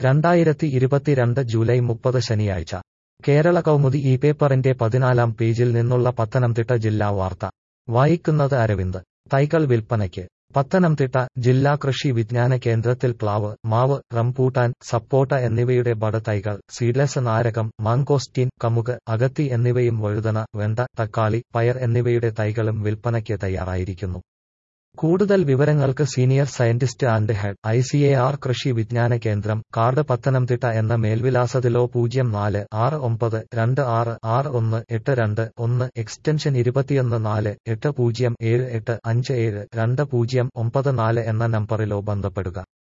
രണ്ടായിരത്തി ഇരുപത്തിരണ്ട് ജൂലൈ മുപ്പത് ശനിയാഴ്ച കേരള കൗമുദി ഈ പേപ്പറിന്റെ പതിനാലാം പേജിൽ നിന്നുള്ള പത്തനംതിട്ട ജില്ലാ വാർത്ത വായിക്കുന്നത് അരവിന്ദ് തൈകൾ വിൽപ്പനയ്ക്ക് പത്തനംതിട്ട ജില്ലാ കൃഷി വിജ്ഞാന കേന്ദ്രത്തിൽ പ്ലാവ് മാവ് റംപൂട്ടാൻ സപ്പോട്ട എന്നിവയുടെ ബഡ് തൈകൾ സീഡ്ലെസ് നാരകം മാങ്കോസ്റ്റീൻ കമുക് അകത്തി എന്നിവയും വഴുതന വെണ്ട തക്കാളി പയർ എന്നിവയുടെ തൈകളും വിൽപ്പനയ്ക്ക് തയ്യാറായിരിക്കുന്നു കൂടുതൽ വിവരങ്ങൾക്ക് senior scientist and head I C A R കൃഷി വിജ്ഞാന കേന്ദ്രം കാർഡ് പത്തനംതിട്ട എന്ന മേൽവിലാസത്തിലോ പൂജ്യം നാല് ആറ് ഒമ്പത് രണ്ട് ആറ് ആറ് ഒന്ന് എട്ട് രണ്ട് ഒന്ന് എക്സ്റ്റൻഷൻ ഇരുപത്തിയൊന്ന് നാല് എട്ട് പൂജ്യം ഏഴ് എട്ട് അഞ്ച് ഏഴ് രണ്ട് പൂജ്യം ഒമ്പത് നാല് എന്ന നമ്പറിലോ ബന്ധപ്പെടുക